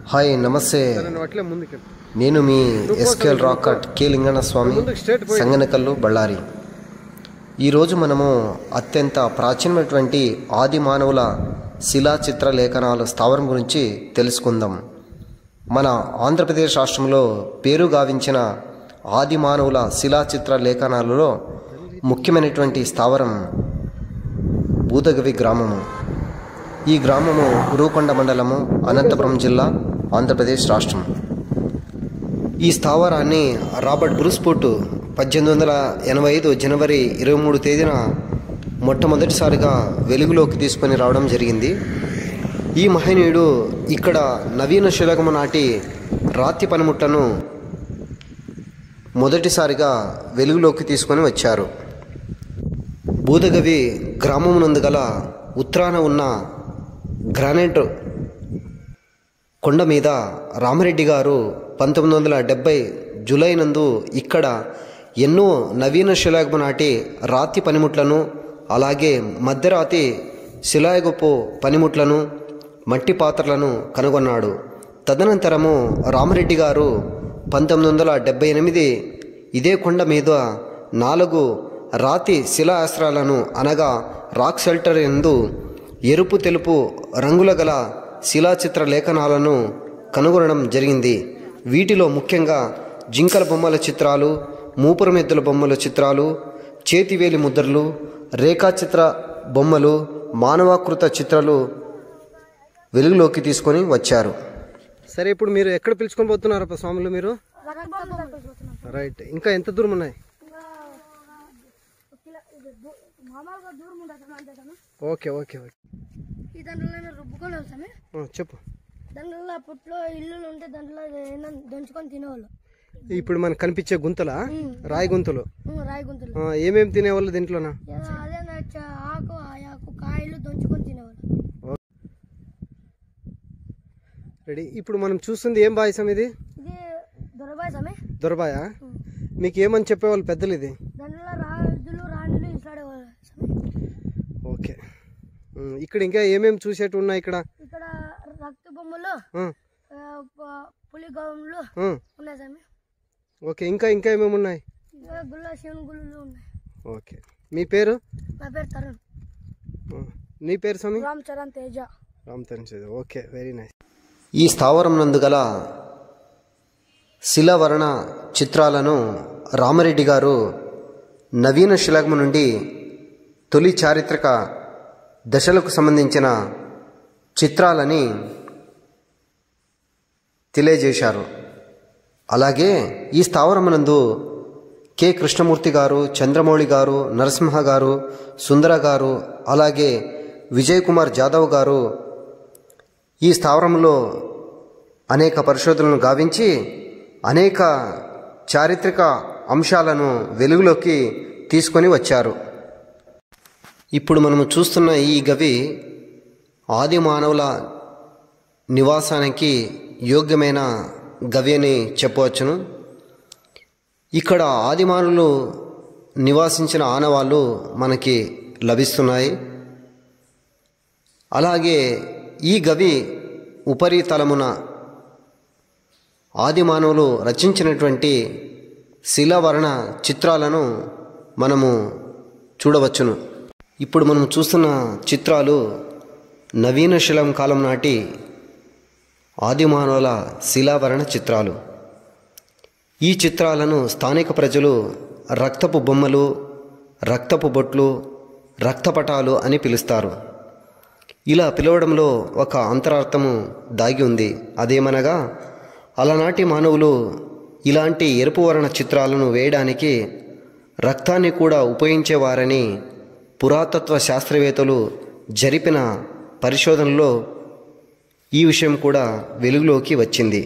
Hi నమస్తే నన్ను అట్లే ముందుకు నేను మీ ఎస్కేల్ రాకట్ కే లింగణ స్వామి సంగనకల్లు బళ్ళారి ఈరోజు మనము అత్యంత ప్రాచీనమైనటువంటి ఆది మానవుల శిలా చిత్ర లేఖనాల స్థావరం గురించి తెలుసుకుందాం మన ఆంధ్రప్రదేశ్ రాష్ట్రంలో పేరు గావించిన ఆది మానవుల శిలా చిత్ర లేఖనాలలో ముఖ్యమైనటువంటి స్థావరం భూదగవి గ్రామము ఈ గ్రామము ఉరుకొండ మండలము అనంతపురం జిల్లా ఆంధ్రప్రదేశ్ రాష్ట్రం ఈ స్థావరాన్ని రాబర్ట్ బ్రూస్పోర్ట్ పద్దెనిమిది వందల ఎనభై ఐదు జనవరి ఇరవై మూడు తేదీన మొట్టమొదటిసారిగా వెలుగులోకి తీసుకొని రావడం జరిగింది ఈ మహనీయుడు ఇక్కడ నవీన శిలకము నాటి రాతి పనిముట్లను మొదటిసారిగా వెలుగులోకి తీసుకొని వచ్చారు బూదగవి గ్రామం నందు గల ఉత్తరాన ఉన్న గ్రానైట్ కొండ మీద రామరెడ్డి గారు పంతొమ్మిది వందల డెబ్బై జూలై నందు ఇక్కడ ఎన్నో నవీన శిలాయుగము నాటి రాతి పనిముట్లను అలాగే మధ్యరాతి శిలాయుగపు పనిముట్లను మట్టి పాత్రలను కనుగొన్నాడు తదనంతరము రామరెడ్డి గారు పంతొమ్మిది వందల డెబ్బై ఎనిమిది ఇదే కొండ మీద నాలుగు రాతి శిలాస్త్రాలను అనగా రాక్ షెల్టర్ ఎందు ఎరుపు తెలుపు రంగుల గల శిలాచిత్ర లేఖనాలను కనుగొనడం జరిగింది వీటిలో ముఖ్యంగా జింకల బొమ్మల చిత్రాలు మూపురమెద్దుల బొమ్మల చిత్రాలు చేతివేలి ముద్రలు రేఖాచిత్ర బొమ్మలు మానవాకృత చిత్రాలు వెలుగులోకి తీసుకొని వచ్చారు సరే ఇప్పుడు మీరు ఎక్కడ పిలుచుకొని పోతున్నారప్ప స్వాములు మీరు రైట్ ఇంకా ఎంత దూరం ఉన్నాయి మామూలుగా దూరం ఉండదు అంతేగాను ఓకే ఓకే ఓకే ఈ దాంట్లో రుబ్బుకొని వెళ్తామే ఆ, చెప్పు దాంట్లో అప్పట్లో ఇల్లులు ఉంటే దాంట్లో ఏమైనా దంచుకొని తినేవాళ్ళు ఇప్పుడు మనకు కనిపించే గుంతలా రాయి గుంతలు ఉమ్, రాయి గుంతలు ఆ, ఏమేమి తినేవాళ్ళు దీంట్లోనా ఏదో అదే నా చ- ఆకు ఆ ఆకు కాయలు దంచుకొని తినేవాళ్ళు రెడీ ఇప్పుడు మనం చూస్తుంది ఏం పాయసం ఇది ఇది దొరబాయసమే దొరబాయ మీకు ఏమని చెప్పేవాళ్ళు పెద్దలు ఇది దాంట్లో రాజులు రాణులు ఇట్లాడేవాళ్ళు స్వామి. ఓకే ఉమ్, ఇక్కడ ఇంకా ఏమేమి చూసేట్టు ఉన్నాయి ఇక్కడ ఇక్కడ రక్త బొమ్మలు ఆ, ఆ, ప- పులి గౌములు ఆ, ఉన్నాయి స్వామి ఓకే ఇంకా ఇంకా ఏమేమి ఉన్నాయి ఇంకా గుళ్ళ శివుని గుళ్ళు ఉన్నాయి ఓకే మీ పేరు నా పేరు తరుణ్ ఆ, నీ పేరు స్వామి రామ్ చరణ్ తేజ రామ్ తరుణ్ సేదు ఓకే వెరీ నైస్ ఈ స్థావరం నందు గల శిలావర్ణ చిత్రాలను రామరెడ్డి గారు నవీన శిలాగము నుండి తొలి చారిత్రక దశలకు సంబంధించిన చిత్రాలని తెలియజేశారు అలాగే ఈ స్థావరమునందు కె కృష్ణమూర్తి గారు చంద్రమౌళి గారు నరసింహ గారు సుందర గారు అలాగే విజయ్ కుమార్ జాదవ్ గారు ఈ స్థావరంలో అనేక పరిశోధనలను గావించి అనేక చారిత్రక అంశాలను వెలుగులోకి తీసుకొని వచ్చారు ఇప్పుడు మనము చూస్తున్న ఈ గవి ఆది మానవుల నివాసానికి యోగ్యమైన గవి అని చెప్పవచ్చును ఇక్కడ ఆది మానవులు నివాసించిన ఆనవాళ్ళు మనకి లభిస్తున్నాయి అలాగే ఈ గవి ఉపరితలమున ఆది మానవులు రచించినటువంటి శిలావర్ణ చిత్రాలను మనము చూడవచ్చును ఇప్పుడు మనం చూస్తున్న చిత్రాలు నవీన శిలం కాలం నాటి ఆది మానవుల శిలావరణ చిత్రాలు ఈ చిత్రాలను స్థానిక ప్రజలు రక్తపు బొమ్మలు రక్తపు బొట్లు రక్తపటాలు అని పిలుస్తారు ఇలా పిలవడంలో ఒక అంతరార్థము దాగి ఉంది అదేమనగా అలనాటి మానవులు ఇలాంటి ఎరుపు వర్ణ చిత్రాలను వేయడానికి రక్తాన్ని కూడా ఉపయోగించేవారని పురాతత్వ శాస్త్రవేత్తలు జరిపిన పరిశోధనలో ఈ విషయం కూడా వెలుగులోకి వచ్చింది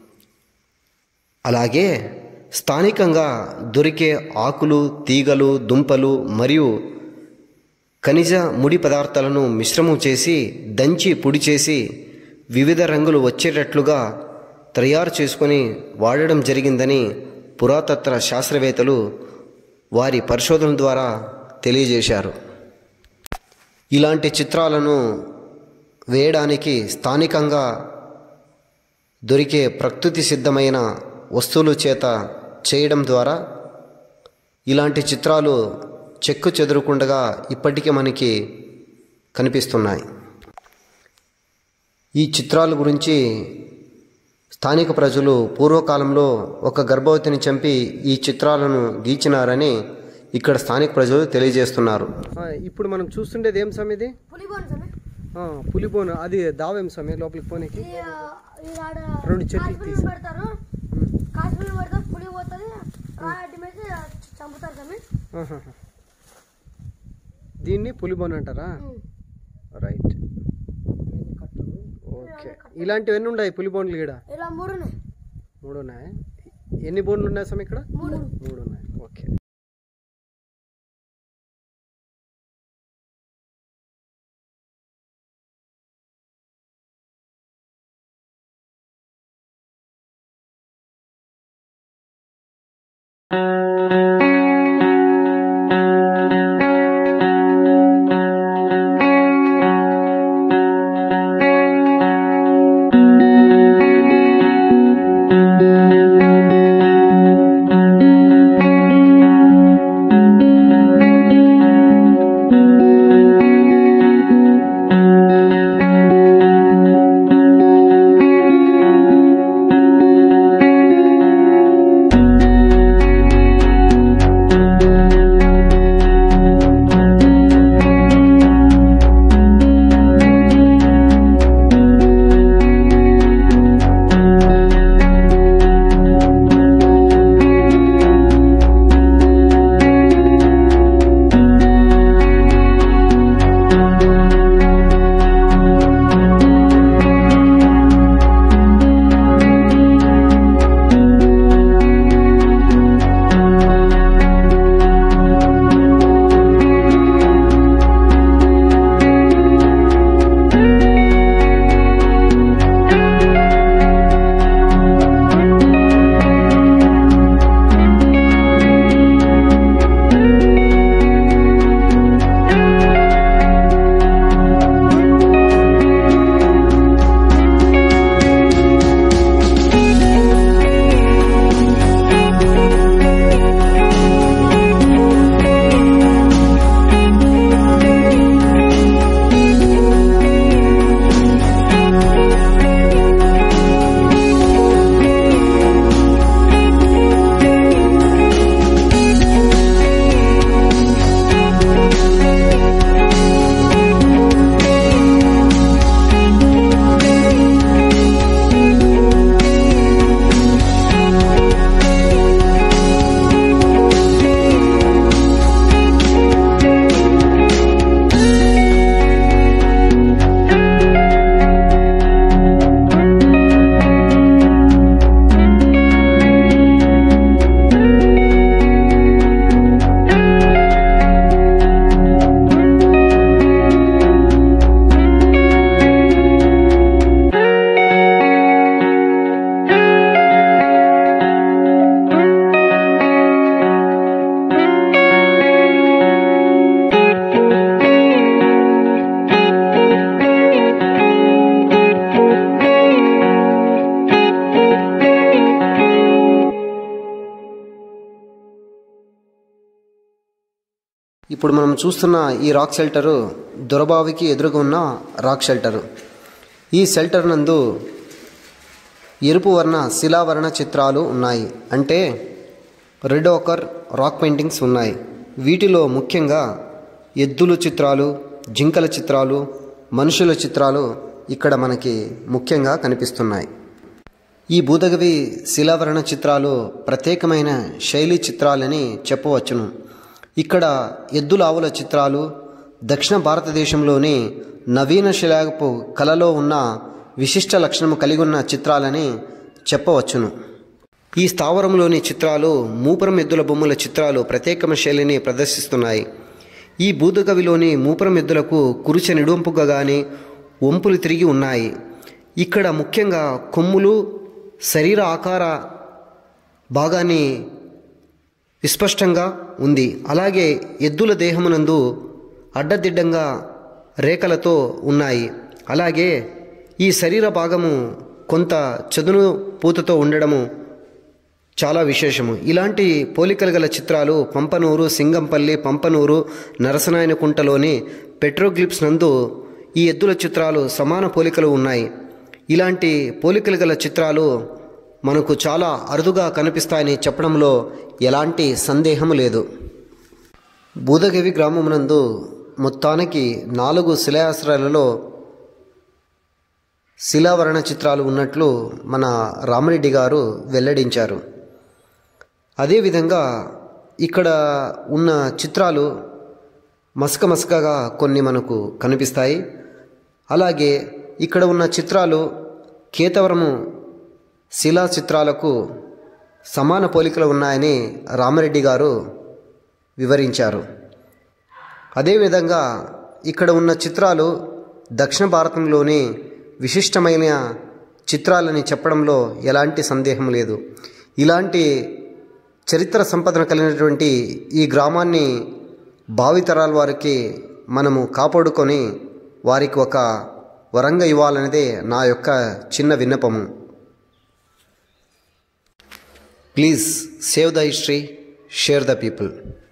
అలాగే స్థానికంగా దొరికే ఆకులు తీగలు దుంపలు మరియు ఖనిజ ముడి పదార్థాలను మిశ్రమం చేసి దంచి పొడి చేసి వివిధ రంగులు వచ్చేటట్లుగా తయారు చేసుకొని వాడడం జరిగిందని పురాతత్వ శాస్త్రవేత్తలు వారి పరిశోధన ద్వారా తెలియజేశారు ఇలాంటి చిత్రాలను వేయడానికి స్థానికంగా దొరికే ప్రకృతి సిద్ధమైన వస్తువుల చేత చేయడం ద్వారా ఇలాంటి చిత్రాలు చెక్కు చెదురుకుండగా ఇప్పటికీ మనకి కనిపిస్తున్నాయి ఈ చిత్రాల గురించి స్థానిక ప్రజలు పూర్వకాలంలో ఒక గర్భవతిని చంపి ఈ చిత్రాలను గీచినారని ఇక్కడ స్థానిక ప్రజలు తెలియజేస్తున్నారు ఆ, ఇప్పుడు మనం చూస్తుండేది ఏం సమయం ఇది పులిబోన్ సార్ ఆ, పులిబోను అది దావేం సమయం లోపలికి పోనీకి ఈ ఆ, ఈ ఆడ రెండు చెట్లు కాశ్మీర్ తీసి. పెడతారు కాశ్మీర్ పెడతారు పులి పోతుంది రాయడ్డి మీద చంపుతారు సార్ ఆహాహా. దీన్ని పులిబోన్ అంటారా రైట్ ఓకే ఇలాంటివన్నీ ఉన్నాయి పులి బోన్లు ఇక్కడ ఇలా మూడు ఉన్నాయి మూడు ఉన్నాయి ఎన్ని బోన్లు ఉన్నాయి సమయం ఇక్కడ మూడు మూడు ఉన్నాయి ఓకే ఇప్పుడు మనం చూస్తున్న ఈ రాక్ షెల్టరు దొరబావికి ఎదురుగా ఉన్న రాక్ షెల్టరు ఈ షెల్టర్ నందు ఎరుపు వర్ణ శిలావర్ణ చిత్రాలు ఉన్నాయి అంటే రెడ్ ఓకర్ రాక్ పెయింటింగ్స్ ఉన్నాయి వీటిలో ముఖ్యంగా ఎద్దుల చిత్రాలు జింకల చిత్రాలు మనుషుల చిత్రాలు ఇక్కడ మనకి ముఖ్యంగా కనిపిస్తున్నాయి ఈ భూదగవి శిలావరణ చిత్రాలు ప్రత్యేకమైన శైలి చిత్రాలని చెప్పవచ్చును ఇక్కడ ఎద్దుల ఆవుల చిత్రాలు దక్షిణ భారతదేశంలోని నవీన శిలాపు కళలో ఉన్న విశిష్ట లక్షణము కలిగి ఉన్న చిత్రాలని చెప్పవచ్చును ఈ స్థావరంలోని చిత్రాలు మూపురం ఎద్దుల బొమ్మల చిత్రాలు ప్రత్యేకమైన శైలిని ప్రదర్శిస్తున్నాయి ఈ భూదగవిలోని మూపురం ఎద్దులకు కురుచ నిడుంపుగా గాని వంపులు తిరిగి ఉన్నాయి ఇక్కడ ముఖ్యంగా కొమ్ములు శరీర ఆకార భాగాన్ని విస్పష్టంగా ఉంది అలాగే ఎద్దుల దేహమునందు అడ్డదిడ్డంగా రేఖలతో ఉన్నాయి అలాగే ఈ శరీర భాగము కొంత చదును పూతతో ఉండడము చాలా విశేషము ఇలాంటి పోలికలు గల చిత్రాలు పంపనూరు సింగంపల్లి పంపనూరు నరసనాయనకుంటలోని పెట్రోగ్లిప్స్ నందు ఈ ఎద్దుల చిత్రాలు సమాన పోలికలు ఉన్నాయి ఇలాంటి పోలికలు గల చిత్రాలు మనకు చాలా అరుదుగా కనిపిస్తాయని చెప్పడంలో ఎలాంటి సందేహం లేదు బూదగవి గ్రామమునందు మొత్తానికి నాలుగు శిలాశ్రయాలలో శిలావరణ చిత్రాలు ఉన్నట్లు మన రామరెడ్డి గారు వెల్లడించారు అదేవిధంగా ఇక్కడ ఉన్న చిత్రాలు మసక మసకగా కొన్ని మనకు కనిపిస్తాయి అలాగే ఇక్కడ ఉన్న చిత్రాలు కేతవరము శిలా చిత్రాలకు సమాన పోలికలు ఉన్నాయని రామరెడ్డి గారు వివరించారు అదేవిధంగా ఇక్కడ ఉన్న చిత్రాలు దక్షిణ భారతంలోని విశిష్టమైన చిత్రాలని చెప్పడంలో ఎలాంటి సందేహం లేదు ఇలాంటి చరిత్ర సంపదన కలిగినటువంటి ఈ గ్రామాన్ని భావితరాల వారికి మనము కాపాడుకొని వారికి ఒక వరంగా ఇవ్వాలనేదే నా యొక్క చిన్న విన్నపము please save the history share the people